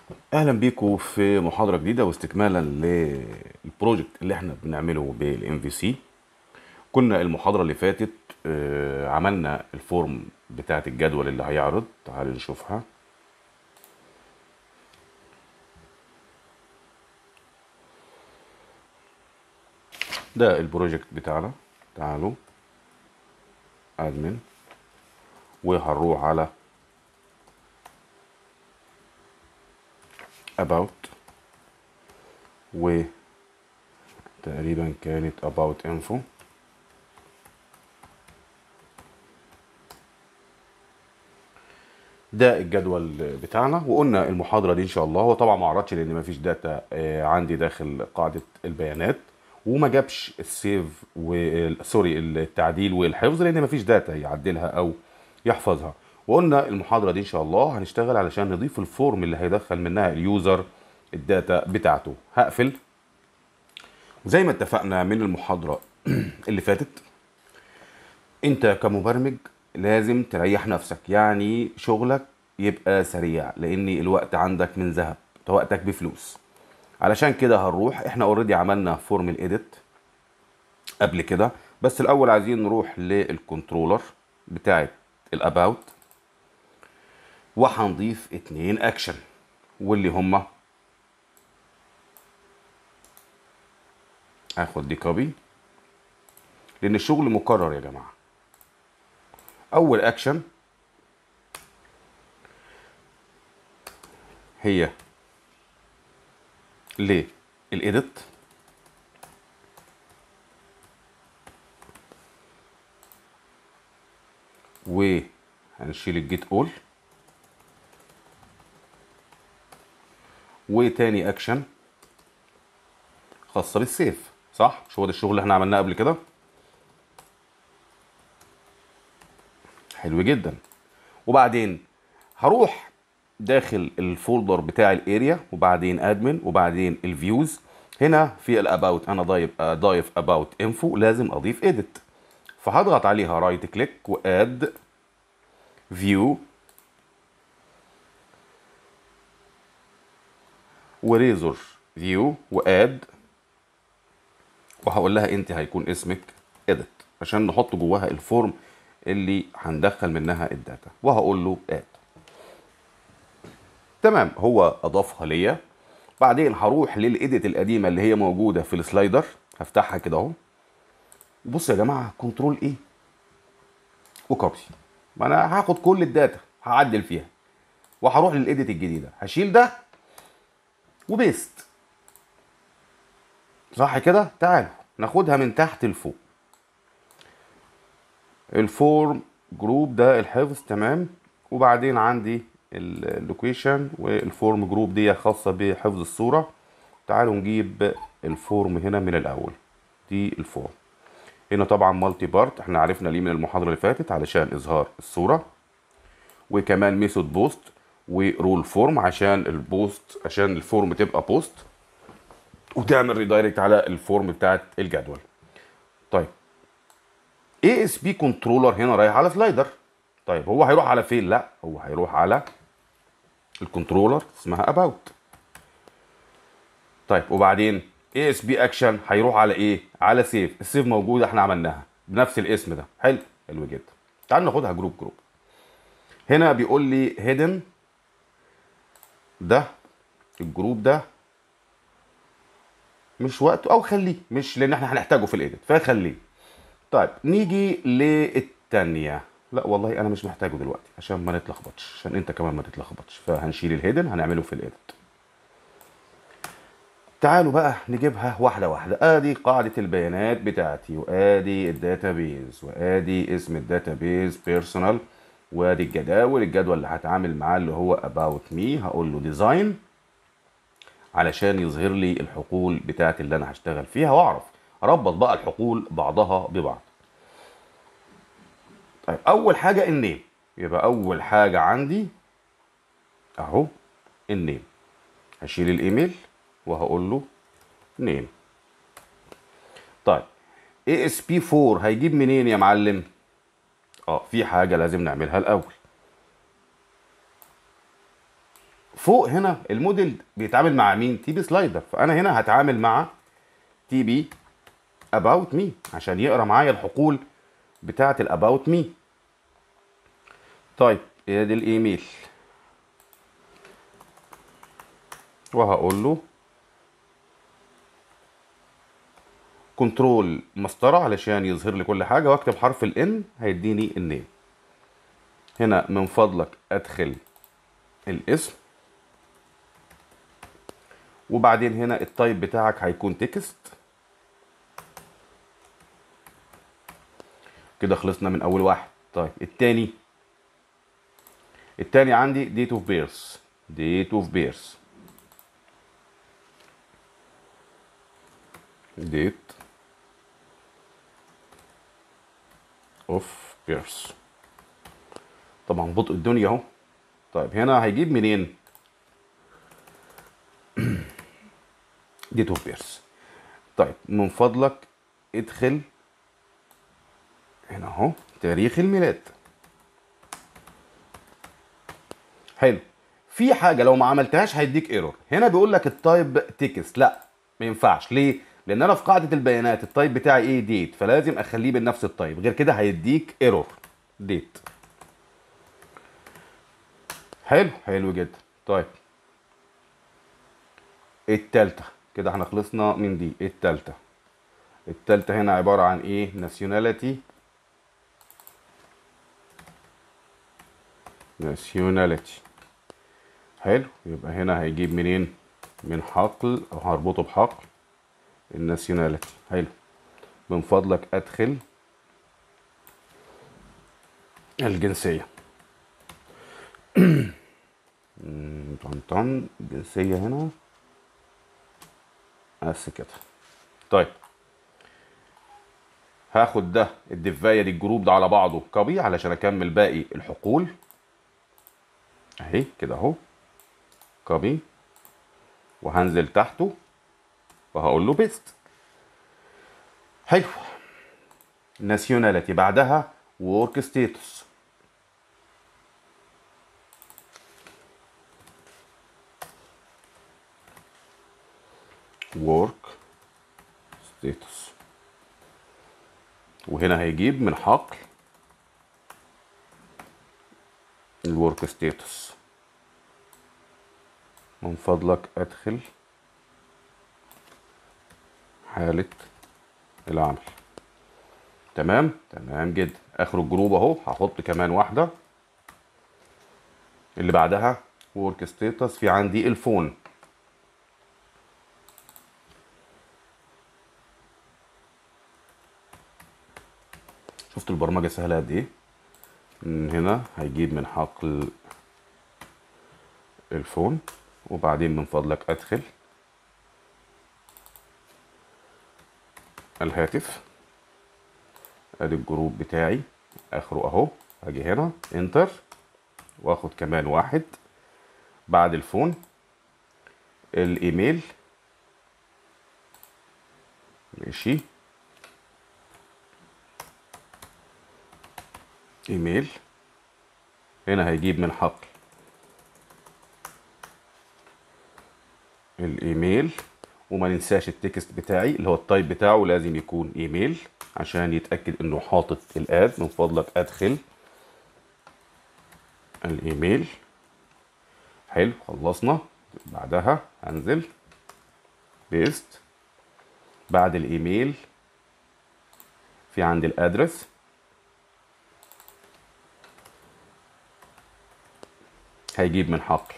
اهلا بيكم في محاضره جديده واستكمالا للبروجكت اللي احنا بنعمله بالام في سي كنا المحاضره اللي فاتت آه، عملنا الفورم بتاعه الجدول اللي هيعرض تعالوا نشوفها ده البروجكت بتاعنا تعالوا ادمن وهنروح على about و تقريبا كانت about info ده الجدول بتاعنا وقلنا المحاضرة دي ان شاء الله هو طبعا ما عرضش لان ما فيش داتا آه، عندي داخل قاعدة البيانات وما جابش السيف و سوري التعديل والحفظ لان ما فيش داتا يعدلها او يحفظها وقلنا المحاضرة دي ان شاء الله هنشتغل علشان نضيف الفورم اللي هيدخل منها اليوزر الداتا بتاعته هقفل وزي ما اتفقنا من المحاضرة اللي فاتت انت كمبرمج لازم تريح نفسك يعني شغلك يبقى سريع لان الوقت عندك من ذهب انت وقتك بفلوس علشان كده هنروح احنا اوريدي عملنا فورم الايديت قبل كده بس الاول عايزين نروح للكنترولر بتاعت الاباوت وهنضيف اتنين اكشن واللي هما هاخد دي كوبي لان الشغل مكرر يا جماعه اول اكشن هي للايديت وهنشيل الجيت اول وتاني اكشن خاصه بالسيف صح مش هو ده الشغل اللي احنا عملناه قبل كده حلو جدا وبعدين هروح داخل الفولدر بتاع الاريا وبعدين ادمن وبعدين الفيوز هنا في الاباوت انا ضايف ضايف اباوت انفو لازم اضيف اديت فهضغط عليها رايت كليك واد فيو وريزور فيو واد وهقول لها انت هيكون اسمك اديت عشان نحط جواها الفورم اللي هندخل منها الداتا وهقول له اد تمام هو اضافها ليا بعدين هروح للايديت القديمه اللي هي موجوده في السلايدر هفتحها كده اهو بص يا جماعه كنترول ايه وكوبي ما انا هاخد كل الداتا هعدل فيها وهروح للايديت الجديده هشيل ده وبيست صح كده تعالوا ناخدها من تحت لفوق الفورم جروب ده الحفظ تمام وبعدين عندي اللوكيشن والفورم جروب دي خاصة بحفظ الصورة تعالوا نجيب الفورم هنا من الأول دي الفورم هنا طبعا مالتي بارت احنا عرفنا ليه من المحاضرة اللي فاتت علشان إظهار الصورة وكمان ميثود بوست ورول فورم عشان البوست عشان الفورم تبقى بوست وتعمل ريدايركت على الفورم بتاعت الجدول طيب اي اس بي كنترولر هنا رايح على سلايدر طيب هو هيروح على فين لا هو هيروح على الكنترولر اسمها اباوت طيب وبعدين اي اس بي اكشن هيروح على ايه على سيف السيف موجوده احنا عملناها بنفس الاسم ده حلو حلو جدا تعال ناخدها جروب جروب هنا بيقول لي هيدن ده الجروب ده مش وقته او خليه مش لان احنا هنحتاجه في الايديت فخليه طيب نيجي للتانية لا والله انا مش محتاجه دلوقتي عشان ما نتلخبطش عشان انت كمان ما تتلخبطش فهنشيل الهيدن هنعمله في الايديت تعالوا بقى نجيبها واحده واحده ادي قاعده البيانات بتاعتي وادي الداتابيز وادي اسم الداتابيز بيرسونال وادي الجداول الجدول اللي هتعامل معاه اللي هو about me هقول له ديزاين علشان يظهر لي الحقول بتاعت اللي انا هشتغل فيها واعرف اربط بقى الحقول بعضها ببعض طيب اول حاجه النيم يبقى اول حاجه عندي اهو النيم هشيل الايميل وهقول له نيم طيب اي اس بي 4 هيجيب منين يا معلم اه في حاجه لازم نعملها الاول فوق هنا الموديل بيتعامل مع مين تي بي سلايدر فانا هنا هتعامل مع تي بي اباوت مي عشان يقرا معايا الحقول بتاعه الاباوت مي طيب ادي الايميل وهقول له كنترول مسطره علشان يظهر لي كل حاجه واكتب حرف الان هيديني النيم هنا من فضلك ادخل الاسم وبعدين هنا التايب بتاعك هيكون تكست كده خلصنا من اول واحد طيب التاني التاني عندي ديت اوف بيرث ديت اوف بيرث ديت اوف بيرث طبعا بطء الدنيا اهو طيب هنا هيجيب منين ديت اوف بيرث طيب من فضلك ادخل هنا اهو تاريخ الميلاد حلو في حاجه لو ما عملتهاش هيديك ايرور هنا بيقول لك التايب تكست لا ما ينفعش ليه لان انا في قاعده البيانات التايب بتاعي ايه ديت فلازم اخليه بنفس التايب غير كده هيديك ايرور ديت حلو حلو جدا طيب التالتة كده احنا خلصنا من دي التالتة التالتة هنا عبارة عن ايه nationality nationality حلو يبقى هنا هيجيب منين من حقل او هربطه بحقل الناسيوناليتي حلو من فضلك ادخل الجنسية طن طن الجنسية هنا بس كده طيب هاخد ده الدفاية دي الجروب ده على بعضه كوبي علشان اكمل باقي الحقول اهي كده اهو كوبي وهنزل تحته وهقول له بيست حلو ناسيوناليتي بعدها ورك ستيتس work status وهنا هيجيب من حقل الورك ستيتس من فضلك ادخل حالة العمل تمام تمام جدا اخر الجروب اهو هحط كمان واحدة اللي بعدها ورك ستيتس في عندي الفون شفت البرمجة سهلة قد ايه من هنا هيجيب من حقل الفون وبعدين من فضلك ادخل الهاتف ادي الجروب بتاعي اخره اهو هاجي هنا انتر واخد كمان واحد بعد الفون الايميل ماشي ايميل هنا هيجيب من حقل الايميل وما ننساش التكست بتاعي اللي هو التايب بتاعه لازم يكون ايميل عشان يتاكد انه حاطط الاد من فضلك ادخل الايميل حلو خلصنا بعدها هنزل بيست بعد الايميل في عندي الادرس هيجيب من حقل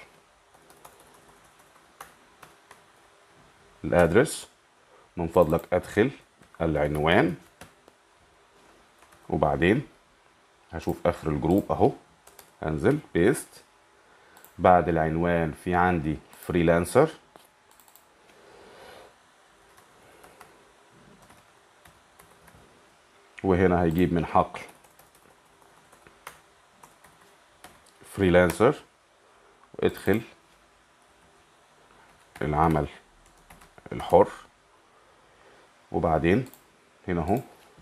الادرس من فضلك ادخل العنوان وبعدين هشوف اخر الجروب اهو هنزل بيست بعد العنوان في عندي فريلانسر وهنا هيجيب من حقل فريلانسر وادخل العمل الحر وبعدين هنا اهو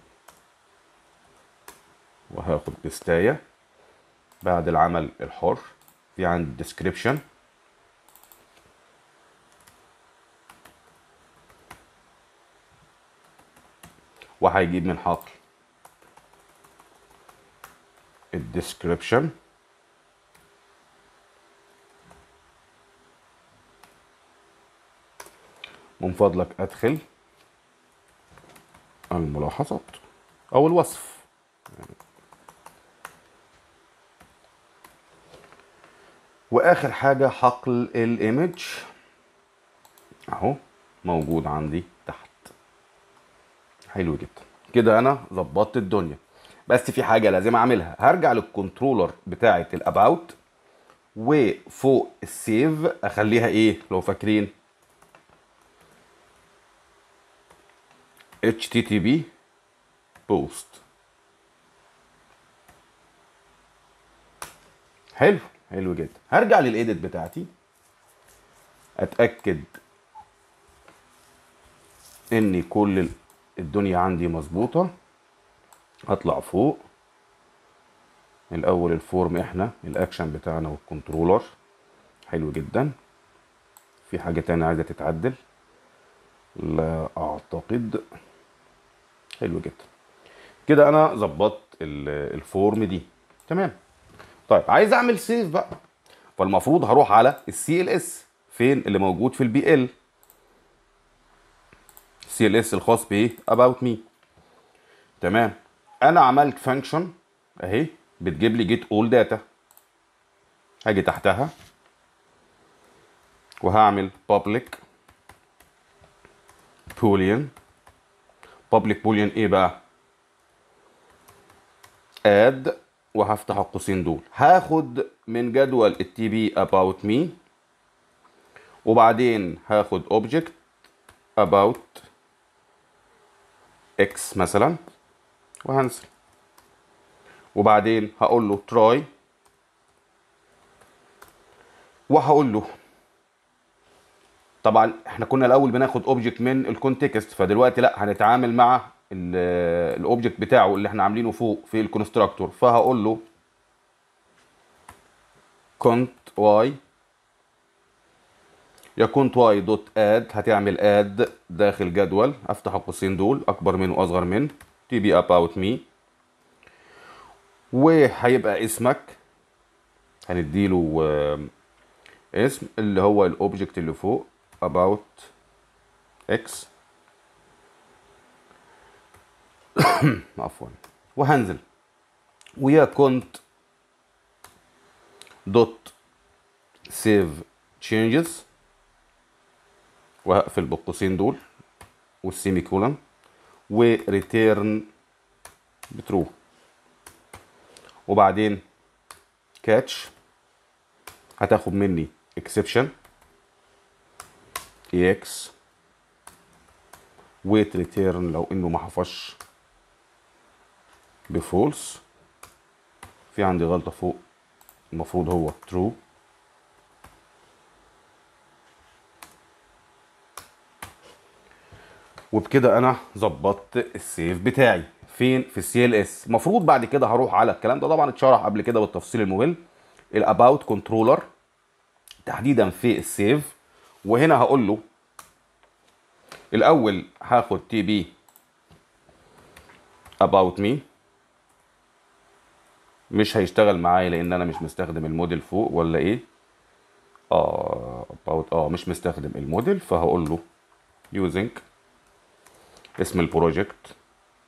وهاخد بستاية بعد العمل الحر في عندي description وهيجيب من حقل الديسكريبشن من فضلك ادخل الملاحظات او الوصف واخر حاجه حقل الايمج اهو موجود عندي تحت حلو جدا كده انا ظبطت الدنيا بس في حاجه لازم اعملها هرجع للكنترولر بتاعه الاباوت وفوق السيف اخليها ايه لو فاكرين http post حلو حلو جدا هرجع للايديت بتاعتي اتاكد ان كل الدنيا عندي مظبوطه اطلع فوق الاول الفورم احنا الاكشن بتاعنا والكنترولر حلو جدا في حاجه تانية عايزه تتعدل لا اعتقد حلو جدا كده انا ظبطت ال- الفورم دي تمام طيب عايز اعمل سيف بقى فالمفروض هروح على السي ال اس فين اللي موجود في البي ال السي ال اس الخاص بايه about me تمام انا عملت فانكشن اهي بتجيب لي جيت اول داتا هاجي تحتها وهعمل public boolean public boolean ايه بقى add وهفتح القوسين دول هاخد من جدول التي بي about me وبعدين هاخد object about x مثلا وهنزل وبعدين هقول له try وهقول له طبعا احنا كنا الاول بناخد اوبجكت من الكونتكست فدلوقتي لا هنتعامل مع الاوبجكت بتاعه اللي احنا عاملينه فوق في الكونستراكتور فهقول له كونت واي يا كونت واي دوت اد هتعمل اد داخل جدول افتح القوسين دول اكبر منه واصغر منه تي بي اباوت مي وهيبقى اسمك هنديله آه، اسم اللي هو الاوبجكت اللي فوق about x عفوا وهنزل ويا كنت دوت سيف changes وهقفل بالقوسين دول والسيمي كولن وريتيرن بترو وبعدين كاتش هتاخد مني exception ex wait return لو انه ما حفظش بفولس في عندي غلطة فوق المفروض هو true وبكده انا ظبطت السيف بتاعي فين في السي ال اس المفروض بعد كده هروح على الكلام ده طبعا اتشرح قبل كده بالتفصيل الممل الاباوت كنترولر تحديدا في السيف وهنا هقول له الاول هاخد تي بي about me مش هيشتغل معايا لان انا مش مستخدم الموديل فوق ولا ايه اه about اه مش مستخدم الموديل فهقول له using اسم البروجكت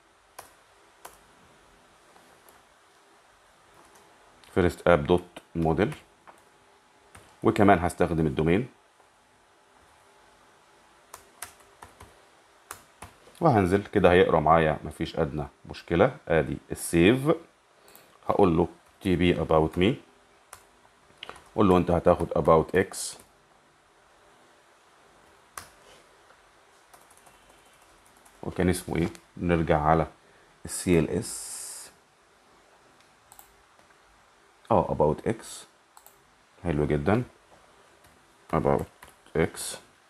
فيرست اب دوت موديل وكمان هستخدم الدومين وهنزل كده هيقرا معايا مفيش ادنى مشكله ادي السيف هقول له تي بي about me قول له انت هتاخد about x وكان اسمه ايه نرجع على السي ال اس اه about x حلو جدا about x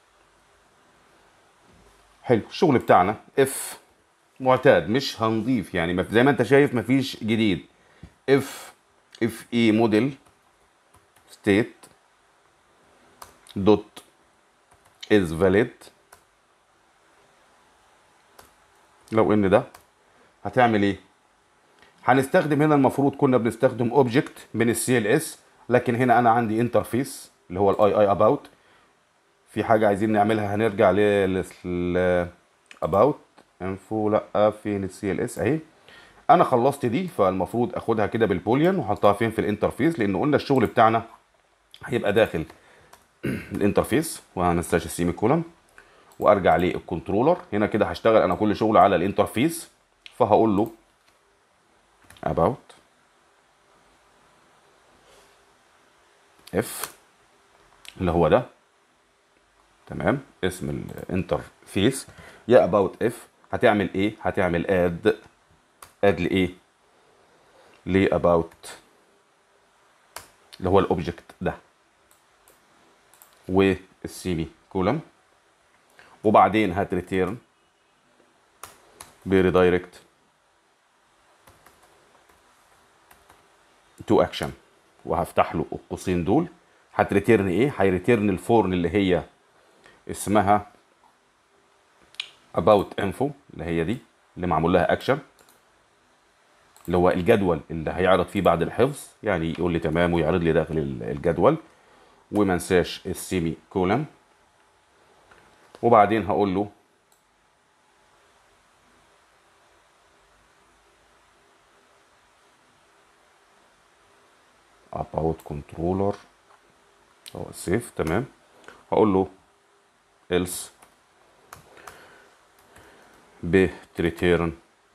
حلو الشغل بتاعنا اف معتاد مش هنضيف يعني مف- زي ما انت شايف مفيش جديد اف اف اي موديل ستيت دوت از فاليد لو ان ده هتعمل ايه هنستخدم هنا المفروض كنا بنستخدم اوبجكت من السي ال اس لكن هنا انا عندي انترفيس اللي هو الاي اي اباوت في حاجه عايزين نعملها هنرجع ل اباوت انفو لا فين السي ال اس اهي انا خلصت دي فالمفروض اخدها كده بالبوليان واحطها فين في الانترفيس لان قلنا الشغل بتاعنا هيبقى داخل الانترفيس وهنستاش السيمي كولم وارجع للكنترولر هنا كده هشتغل انا كل شغل على الانترفيس فهقول له about اف اللي هو ده تمام اسم الانترفيس يا اباوت اف هتعمل ايه هتعمل اد اد لايه ل about اللي هو الاوبجكت ده والسيمي كولم وبعدين هتريتيرن بريدايركت تو اكشن وهفتح له القوسين دول هتريتيرن ايه هيريتيرن الفورن اللي هي اسمها about info اللي هي دي اللي معمول لها اكشن اللي هو الجدول اللي هيعرض فيه بعد الحفظ يعني يقول لي تمام ويعرض لي داخل الجدول وما انساش السيمي كولم وبعدين هقول له about controller هو سيف تمام هقول له else بتريتيرن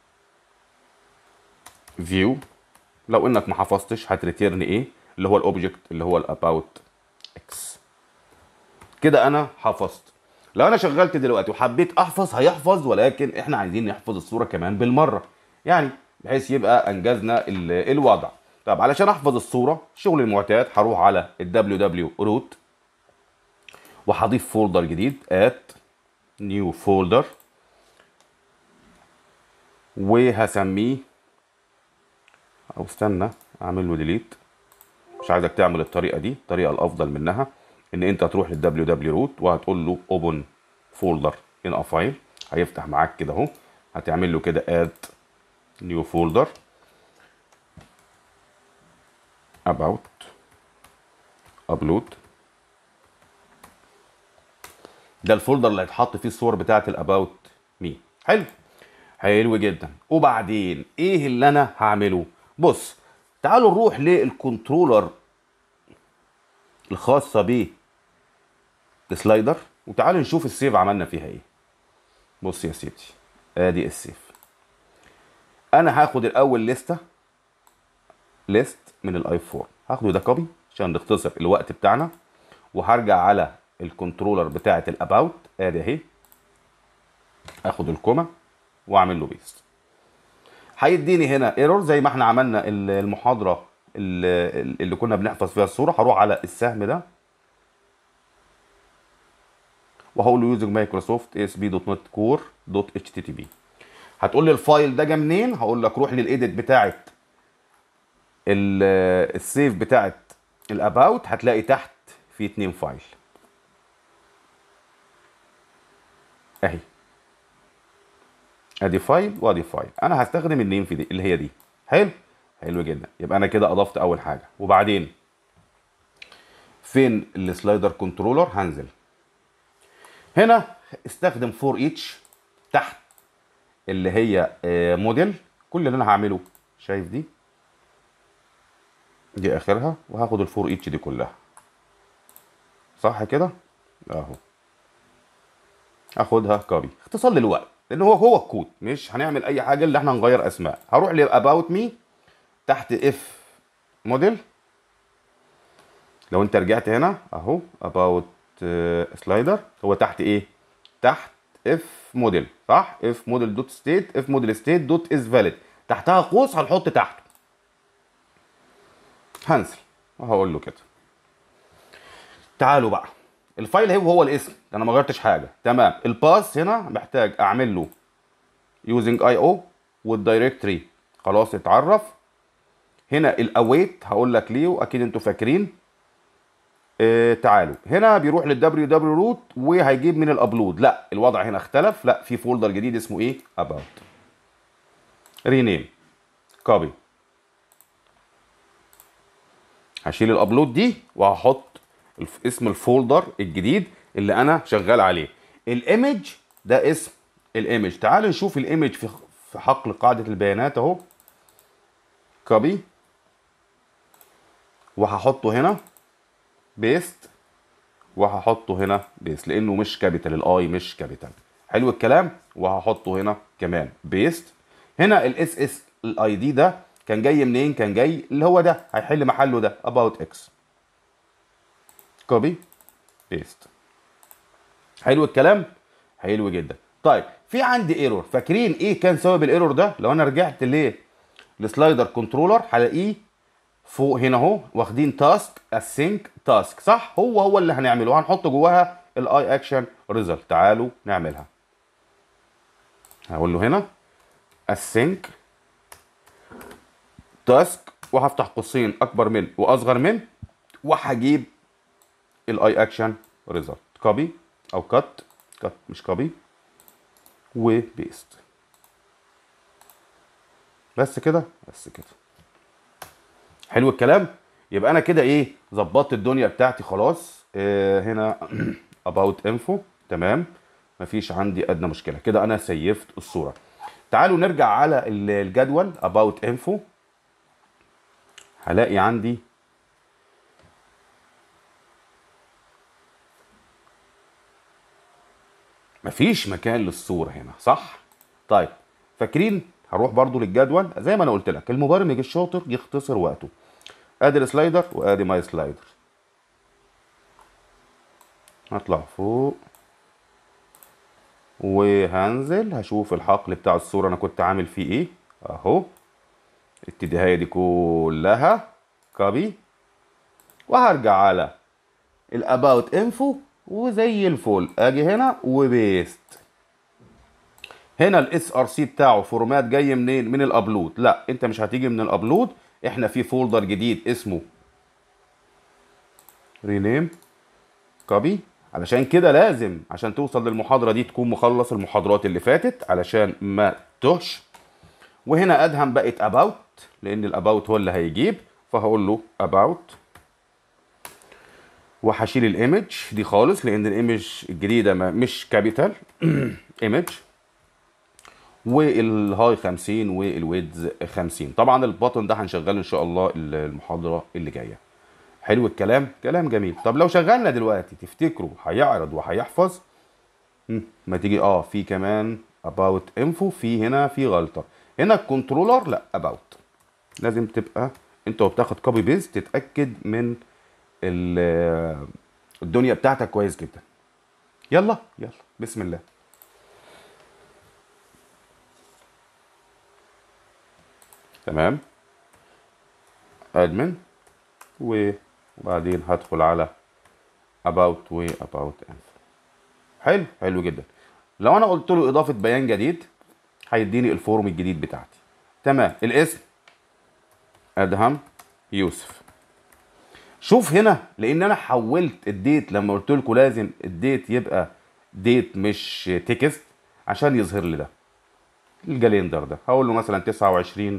فيو لو انك ما حفظتش هتريتيرن ايه اللي هو الاوبجكت اللي هو الاباوت اكس كده انا حفظت لو انا شغلت دلوقتي وحبيت احفظ هيحفظ ولكن احنا عايزين نحفظ الصوره كمان بالمره يعني بحيث يبقى انجزنا الوضع طب علشان احفظ الصوره الشغل المعتاد هروح على الدبليو دبليو روت وهضيف فولدر جديد ات نيو فولدر وهسميه او استنى اعمل له ديليت مش عايزك تعمل الطريقه دي الطريقه الافضل منها ان انت تروح للدبليو دبليو روت وهتقول له اوبن فولدر ان ا فايل هيفتح معاك كده اهو هتعمل له كده اد نيو فولدر about upload ده الفولدر اللي هيتحط فيه الصور بتاعه الاباوت مي حلو حلو جدا وبعدين ايه اللي انا هعمله بص تعالوا نروح للكنترولر الخاصه بيه السلايدر وتعالوا نشوف السيف عملنا فيها ايه بص يا سيدي ادي السيف انا هاخد الاول لسته ليست من الاي 4 هاخده ده كوبي عشان نختصر الوقت بتاعنا وهرجع على الكنترولر بتاعه الاباوت ادي اهي اخد الكوما واعمل له بيست هيديني هنا ايرور زي ما احنا عملنا المحاضره اللي, اللي كنا بنحفظ فيها الصوره هروح على السهم ده وهقول له يوزنج مايكروسوفت اس بي دوت نت كور دوت اتش تي تي بي هتقول لي الفايل ده جه منين هقول لك روح للايديت بتاعه السيف بتاعت الاباوت هتلاقي تحت في اتنين فايل اهي ادي فايل وادي فايل انا هستخدم النيم في دي اللي هي دي حلو حلو جدا يبقى انا كده اضفت اول حاجه وبعدين فين السلايدر كنترولر هنزل هنا استخدم فور ايتش تحت اللي هي موديل كل اللي انا هعمله شايف دي دي اخرها وهاخد الفور اتش دي كلها صح كده اهو هاخدها كوبي اختصار للوقت لان هو هو الكود مش هنعمل اي حاجه اللي احنا نغير اسماء هروح لاباوت مي تحت اف موديل لو انت رجعت هنا اهو اباوت سلايدر هو تحت ايه تحت اف موديل صح اف موديل دوت ستيت اف موديل ستيت دوت از فاليد تحتها قوس هنحط تحته هنزل وهقول له كده تعالوا بقى الفايل هو هو الاسم انا ما غيرتش حاجه تمام الباس هنا محتاج اعمل له يوزنج اي او والدايركتوري خلاص اتعرف هنا الاويت هقول لك ليه واكيد انتوا فاكرين اه تعالوا هنا بيروح للدبليو دبليو روت وهيجيب من الابلود لا الوضع هنا اختلف لا في فولدر جديد اسمه ايه اباوت رينيم كوبي هشيل الابلود دي وهحط الف- اسم الفولدر الجديد اللي انا شغال عليه الايمج ده اسم الايمج تعالوا نشوف الايمج في في حقل قاعده البيانات اهو كوبي وهحطه هنا بيست وهحطه هنا بيست لانه مش كابيتال الاي مش كابيتال حلو الكلام وهحطه هنا كمان بيست هنا الاس اس الاي دي ده كان جاي منين كان جاي اللي هو ده هيحل محله ده about x كوبي بيست حلو الكلام حلو جدا طيب في عندي ايرور فاكرين ايه كان سبب الايرور ده لو انا رجعت ليه السلايدر كنترولر هلاقيه فوق هنا اهو واخدين تاسك اسync تاسك صح هو هو اللي هنعمله هنحط جواها الاي اكشن ريزلت تعالوا نعملها هقول له هنا async تاسك وهفتح قوسين اكبر من واصغر من وهجيب الاي اكشن ريزلت كوبي او كات كات مش كوبي وبيست بس كده بس كده حلو الكلام يبقى انا كده ايه ظبطت الدنيا بتاعتي خلاص آه هنا about info تمام مفيش عندي ادنى مشكله كده انا سيفت الصوره تعالوا نرجع على ال- الجدول about info هلاقي عندي مفيش مكان للصورة هنا صح؟ طيب فاكرين هروح برضو للجدول زي ما انا قلت لك المبرمج الشاطر يختصر وقته ادي السلايدر وادي ماي سلايدر هطلع فوق وهنزل هشوف الحقل بتاع الصورة انا كنت عامل فيه ايه اهو الاتجاهية دي كلها كوبي وهرجع على الاباوت انفو وزي الفل اجي هنا وبيست هنا الاس ار سي بتاعه فورمات جاي منين من الابلود لا انت مش هتيجي من الابلود احنا في فولدر جديد اسمه رينيم كوبي علشان كده لازم عشان توصل للمحاضرة دي تكون مخلص المحاضرات اللي فاتت علشان ما تهش وهنا ادهم بقت اباوت لان الاباوت هو اللي هيجيب فهقول له اباوت وهشيل الايمج دي خالص لان الايمج الجديده ما مش كابيتال ايمج والهاي 50 والويدز 50 طبعا البطن ده هنشغله ان شاء الله المحاضره اللي جايه حلو الكلام كلام جميل طب لو شغلنا دلوقتي تفتكروا هيعرض وهيحفظ مم، ما تيجي اه في كمان about info في هنا في غلطه هنا الكنترولر لا about لازم تبقى انت وبتاخد كوبي بيست تتاكد من ال- الدنيا بتاعتك كويس جدا يلا يلا بسم الله تمام ادمن وبعدين هدخل على about و about info حلو حلو جدا لو انا قلت له اضافه بيان جديد هيديني الفورم الجديد بتاعتي تمام الاسم ادهم يوسف شوف هنا لان انا حولت الديت لما قلت لكم لازم الديت يبقى ديت مش تكست عشان يظهر لي ده الجالندر ده هقول له مثلا 29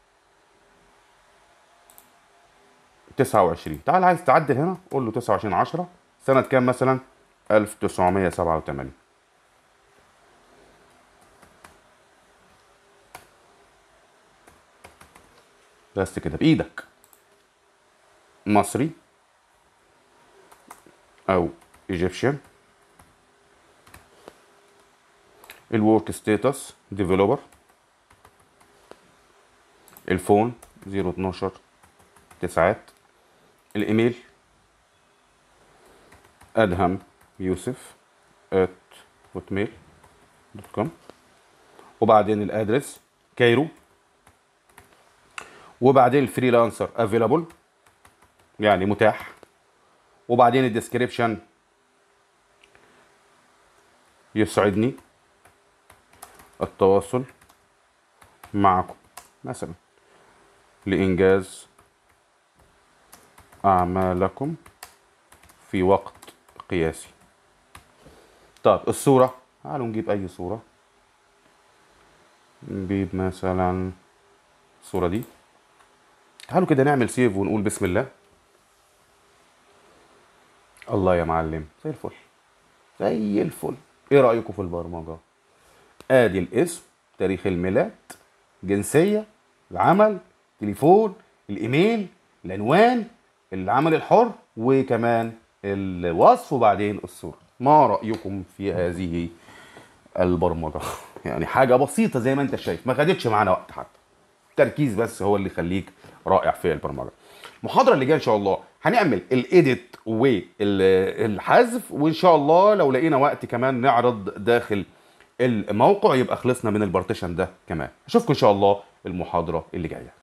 29 تعال عايز تعدل هنا قول له 29 10 سنة كام مثلا 1987 بس كده بإيدك مصري أو ايجيبشن الورك ستاتس ديفلوبر الفون 012 تسعات الايميل ادهم يوسف ات هوتميل دوت كوم وبعدين الادرس كايرو وبعدين الفريلانسر افيلابل يعني متاح وبعدين الديسكريبشن يسعدني التواصل معكم مثلا لإنجاز أعمالكم في وقت قياسي طب الصورة تعالوا نجيب أي صورة نجيب مثلا الصورة دي تعالوا كده نعمل سيف ونقول بسم الله الله يا معلم زي الفل زي الفل ايه رأيكم في البرمجة ادي الاسم تاريخ الميلاد جنسية العمل تليفون الايميل العنوان العمل الحر وكمان الوصف وبعدين الصورة ما رأيكم في هذه البرمجة يعني حاجة بسيطة زي ما انت شايف ما خدتش معانا وقت حتى التركيز بس هو اللي يخليك رائع في البرمجة المحاضرة اللي جاية ان شاء الله هنعمل الايديت والحذف وان شاء الله لو لقينا وقت كمان نعرض داخل الموقع يبقى خلصنا من البارتيشن ده كمان اشوفكم ان شاء الله المحاضرة اللي جاية